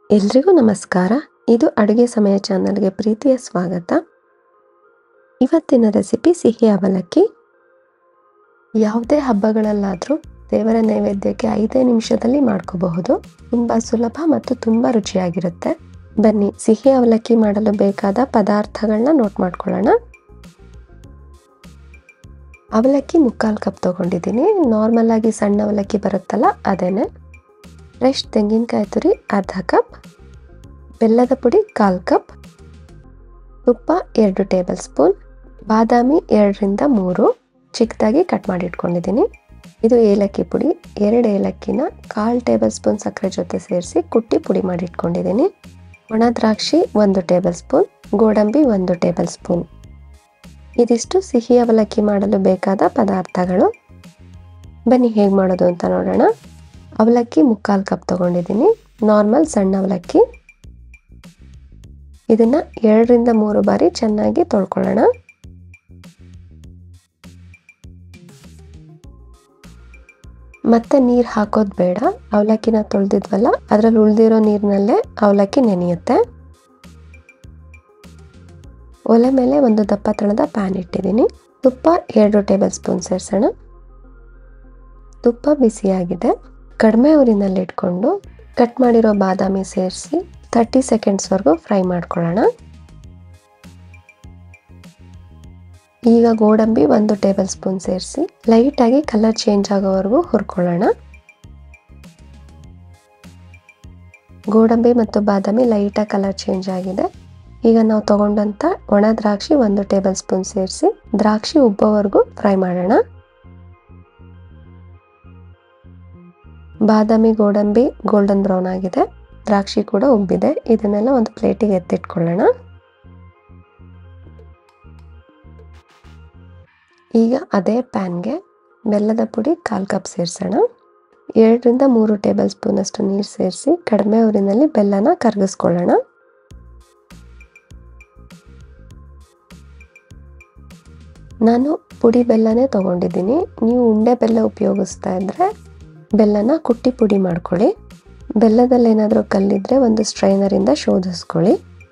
ಎಲ್ರಿಗೂ ನಮಸ್ಕಾರ ಇದು ಅಡುಗೆ ಸಮಯ ಚಾನಲ್ಗೆ ಪ್ರೀತಿಯ ಸ್ವಾಗತ ಇವತ್ತಿನ ರೆಸಿಪಿ ಸಿಹಿ ಅವಲಕ್ಕಿ ಯಾವುದೇ ಹಬ್ಬಗಳಲ್ಲಾದರೂ ದೇವರ ನೈವೇದ್ಯಕ್ಕೆ ಐದೇ ನಿಮಿಷದಲ್ಲಿ ಮಾಡ್ಕೋಬಹುದು ತುಂಬ ಸುಲಭ ಮತ್ತು ತುಂಬ ರುಚಿಯಾಗಿರುತ್ತೆ ಬನ್ನಿ ಸಿಹಿ ಅವಲಕ್ಕಿ ಮಾಡಲು ಬೇಕಾದ ಪದಾರ್ಥಗಳನ್ನ ನೋಟ್ ಮಾಡ್ಕೊಳ್ಳೋಣ ಅವಲಕ್ಕಿ ಮುಕ್ಕಾಲು ಕಪ್ ತೊಗೊಂಡಿದ್ದೀನಿ ನಾರ್ಮಲ್ ಆಗಿ ಸಣ್ಣ ಅವಲಕ್ಕಿ ಬರುತ್ತಲ್ಲ ಅದೇನೆ ಫ್ರೆಶ್ ತೆಂಗಿನಕಾಯಿ ತುರಿ ಅರ್ಧ ಕಪ್ ಬೆಲ್ಲದ ಪುಡಿ ಕಾಲು ಕಪ್ ತುಪ್ಪ ಎರಡು ಟೇಬಲ್ ಸ್ಪೂನ್ ಬಾದಾಮಿ ಎರಡರಿಂದ ಮೂರು ಚಿಕ್ಕದಾಗಿ ಕಟ್ ಮಾಡಿ ಇಟ್ಕೊಂಡಿದ್ದೀನಿ ಇದು ಏಲಕ್ಕಿ ಪುಡಿ ಎರಡು ಏಲಕ್ಕಿನ ಕಾಲು ಟೇಬಲ್ ಸ್ಪೂನ್ ಸಕ್ಕರೆ ಜೊತೆ ಸೇರಿಸಿ ಕುಟ್ಟಿ ಪುಡಿ ಮಾಡಿ ಇಟ್ಕೊಂಡಿದ್ದೀನಿ ಒಣ ದ್ರಾಕ್ಷಿ ಒಂದು ಟೇಬಲ್ ಸ್ಪೂನ್ ಗೋಡಂಬಿ ಒಂದು ಟೇಬಲ್ ಸ್ಪೂನ್ ಇದಿಷ್ಟು ಸಿಹಿ ಅವಲಕ್ಕಿ ಮಾಡಲು ಬೇಕಾದ ಪದಾರ್ಥಗಳು ಬನ್ನಿ ಹೇಗೆ ಮಾಡೋದು ಅಂತ ನೋಡೋಣ ಅವಲಕ್ಕಿ ಮುಕ್ಕಾಲು ಕಪ್ ತೊಗೊಂಡಿದ್ದೀನಿ ನಾರ್ಮಲ್ ಸಣ್ಣ ಅವಲಕ್ಕಿ ಇದನ್ನು ಎರಡರಿಂದ ಮೂರು ಬಾರಿ ಚೆನ್ನಾಗಿ ತೊಳ್ಕೊಳ್ಳೋಣ ಮತ್ತೆ ನೀರು ಹಾಕೋದು ಬೇಡ ಅವಲಕ್ಕಿನ ತೊಳೆದಿದ್ವಲ್ಲ ಅದರಲ್ಲಿ ಉಳಿದಿರೋ ನೀರಿನಲ್ಲೇ ಅವಲಕ್ಕಿ ನೆನೆಯುತ್ತೆ ಒಲೆ ಮೇಲೆ ಒಂದು ದಪ್ಪ ತಳದ ಪ್ಯಾನ್ ಇಟ್ಟಿದ್ದೀನಿ ತುಪ್ಪ ಎರಡು ಟೇಬಲ್ ಸ್ಪೂನ್ ಸೇರಿಸೋಣ ತುಪ್ಪ ಬಿಸಿಯಾಗಿದೆ ಕಡಿಮೆ ಊರಿನಲ್ಲಿ ಇಟ್ಕೊಂಡು ಕಟ್ ಮಾಡಿರೋ ಬಾದಾಮಿ ಸೇರಿಸಿ ತರ್ಟಿ ಸೆಕೆಂಡ್ಸ್ವರೆಗೂ ಫ್ರೈ ಮಾಡ್ಕೊಳ್ಳೋಣ ಈಗ ಗೋಡಂಬಿ ಒಂದು ಟೇಬಲ್ ಸ್ಪೂನ್ ಸೇರಿಸಿ ಲೈಟಾಗಿ ಕಲರ್ ಚೇಂಜ್ ಆಗೋವರೆಗೂ ಹುರ್ಕೊಳ್ಳೋಣ ಗೋಡಂಬಿ ಮತ್ತು ಬಾದಾಮಿ ಲೈಟಾಗಿ ಕಲರ್ ಚೇಂಜ್ ಆಗಿದೆ ಈಗ ನಾವು ತಗೊಂಡಂತ ಒಣ ದ್ರಾಕ್ಷಿ ಒಂದು ಟೇಬಲ್ ಸ್ಪೂನ್ ಸೇರಿಸಿ ದ್ರಾಕ್ಷಿ ಉಬ್ಬೋವರೆಗೂ ಫ್ರೈ ಮಾಡೋಣ ಬಾದಾಮಿ ಗೋಡಂಬಿ ಗೋಲ್ಡನ್ ಬ್ರೌನ್ ಆಗಿದೆ ದ್ರಾಕ್ಷಿ ಕೂಡ ಉಬ್ಬಿದೆ ಇದನ್ನೆಲ್ಲ ಒಂದು ಪ್ಲೇಟಿಗೆ ಎತ್ತಿಟ್ಕೊಳ್ಳೋಣ ಈಗ ಅದೇ ಪ್ಯಾನ್ಗೆ ಬೆಲ್ಲದ ಪುಡಿ ಕಾಲು ಕಪ್ ಸೇರಿಸೋಣ ಎರಡರಿಂದ ಮೂರು ಟೇಬಲ್ ಸ್ಪೂನ್ ಅಷ್ಟು ನೀರು ಸೇರಿಸಿ ಕಡಿಮೆ ಊರಿನಲ್ಲಿ ಬೆಲ್ಲನ ಕರಗಿಸ್ಕೊಳ್ಳೋಣ ನಾನು ಪುಡಿ ಬೆಲ್ಲನೇ ತೊಗೊಂಡಿದ್ದೀನಿ ನೀವು ಉಂಡೆ ಬೆಲ್ಲ ಉಪಯೋಗಿಸ್ತಾ ಇದ್ದರೆ ಬೆಲ್ಲನ ಕುಟ್ಟಿ ಪುಡಿ ಮಾಡ್ಕೊಳ್ಳಿ ಬೆಲ್ಲದಲ್ಲಿ ಏನಾದರೂ ಕಲ್ಲಿದ್ರೆ ಒಂದು ಸ್ಟ್ರೈನರಿಂದ ಶೋಧಿಸ್ಕೊಳ್ಳಿ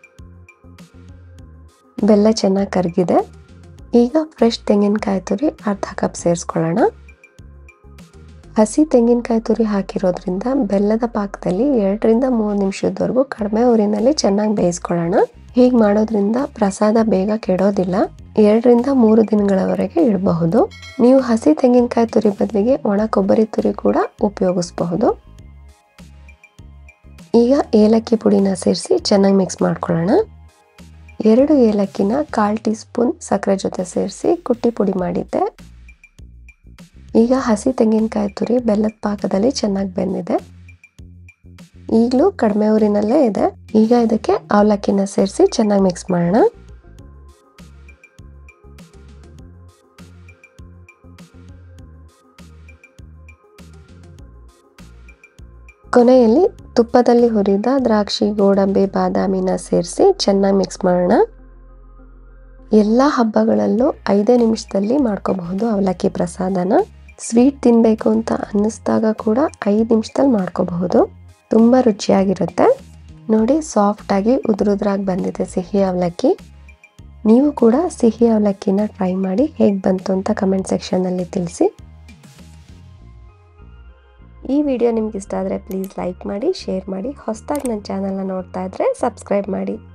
ಬೆಲ್ಲ ಚೆನ್ನಾಗಿ ಕರಗಿದೆ ಈಗ ಫ್ರೆಶ್ ತೆಂಗಿನಕಾಯಿ ತುರಿ ಅರ್ಧ ಕಪ್ ಸೇರಿಸ್ಕೊಳ್ಳೋಣ ಹಸಿ ತೆಂಗಿನಕಾಯಿ ತುರಿ ಹಾಕಿರೋದ್ರಿಂದ ಬೆಲ್ಲದ ಪಾಕದಲ್ಲಿ ಎರಡರಿಂದ ಮೂರು ನಿಮಿಷದವರೆಗೂ ಕಡಿಮೆ ಊರಿನಲ್ಲಿ ಚೆನ್ನಾಗಿ ಬೇಯಿಸ್ಕೊಳ್ಳೋಣ ಹೀಗೆ ಮಾಡೋದ್ರಿಂದ ಪ್ರಸಾದ ಬೇಗ ಕೆಡೋದಿಲ್ಲ ಎರಡರಿಂದ ಮೂರು ದಿನಗಳವರೆಗೆ ಇಡಬಹುದು ನೀವು ಹಸಿ ತೆಂಗಿನಕಾಯಿ ತುರಿ ಬದಲಿಗೆ ಒಣ ಕೊಬ್ಬರಿ ತುರಿ ಕೂಡ ಉಪಯೋಗಿಸಬಹುದು ಈಗ ಏಲಕ್ಕಿ ಪುಡಿನ ಸೇರಿಸಿ ಚೆನ್ನಾಗಿ ಮಿಕ್ಸ್ ಮಾಡ್ಕೊಳ್ಳೋಣ ಎರಡು ಏಲಕ್ಕಿನ ಕಾಲು ಟೀ ಸ್ಪೂನ್ ಸಕ್ಕರೆ ಜೊತೆ ಸೇರಿಸಿ ಕುಟ್ಟಿ ಪುಡಿ ಮಾಡಿದ್ದೆ ಈಗ ಹಸಿ ತೆಂಗಿನಕಾಯಿ ತುರಿ ಬೆಲ್ಲದ ಪಾಕದಲ್ಲಿ ಚೆನ್ನಾಗಿ ಬೆಂದಿದೆ ಈಗಲೂ ಕಡಿಮೆ ಊರಿನಲ್ಲೇ ಇದೆ ಈಗ ಇದಕ್ಕೆ ಅವಲಕ್ಕಿನ ಸೇರಿಸಿ ಚೆನ್ನಾಗಿ ಮಿಕ್ಸ್ ಮಾಡೋಣ ಕೊನೆಯಲ್ಲಿ ತುಪ್ಪದಲ್ಲಿ ಹುರಿದ ದ್ರಾಕ್ಷಿ ಗೋಡಂಬಿ ಬಾದಾಮಿನ ಸೇರಿಸಿ ಚೆನ್ನಾಗಿ ಮಿಕ್ಸ್ ಮಾಡೋಣ ಎಲ್ಲ ಹಬ್ಬಗಳಲ್ಲೂ ಐದೇ ನಿಮಿಷದಲ್ಲಿ ಮಾಡ್ಕೋಬಹುದು ಅವಲಕ್ಕಿ ಪ್ರಸಾದನ ಸ್ವೀಟ್ ತಿನ್ನಬೇಕು ಅಂತ ಅನ್ನಿಸ್ದಾಗ ಕೂಡ ಐದು ನಿಮಿಷದಲ್ಲಿ ಮಾಡ್ಕೋಬಹುದು ತುಂಬ ರುಚಿಯಾಗಿರುತ್ತೆ ನೋಡಿ ಸಾಫ್ಟಾಗಿ ಉದುರುದ್ರಾಗಿ ಬಂದಿದೆ ಸಿಹಿ ಅವಲಕ್ಕಿ ನೀವು ಕೂಡ ಸಿಹಿ ಅವಲಕ್ಕಿನ ಟ್ರೈ ಮಾಡಿ ಹೇಗೆ ಬಂತು ಅಂತ ಕಮೆಂಟ್ ಸೆಕ್ಷನ್ನಲ್ಲಿ ತಿಳಿಸಿ ಈ ವಿಡಿಯೋ ನಿಮ್ಗೆ ಇಷ್ಟ ಆದರೆ ಪ್ಲೀಸ್ ಲೈಕ್ ಮಾಡಿ ಶೇರ್ ಮಾಡಿ ಹೊಸದಾಗಿ ನನ್ನ ಚಾನಲ್ನ ನೋಡ್ತಾ ಇದ್ದರೆ ಸಬ್ಸ್ಕ್ರೈಬ್ ಮಾಡಿ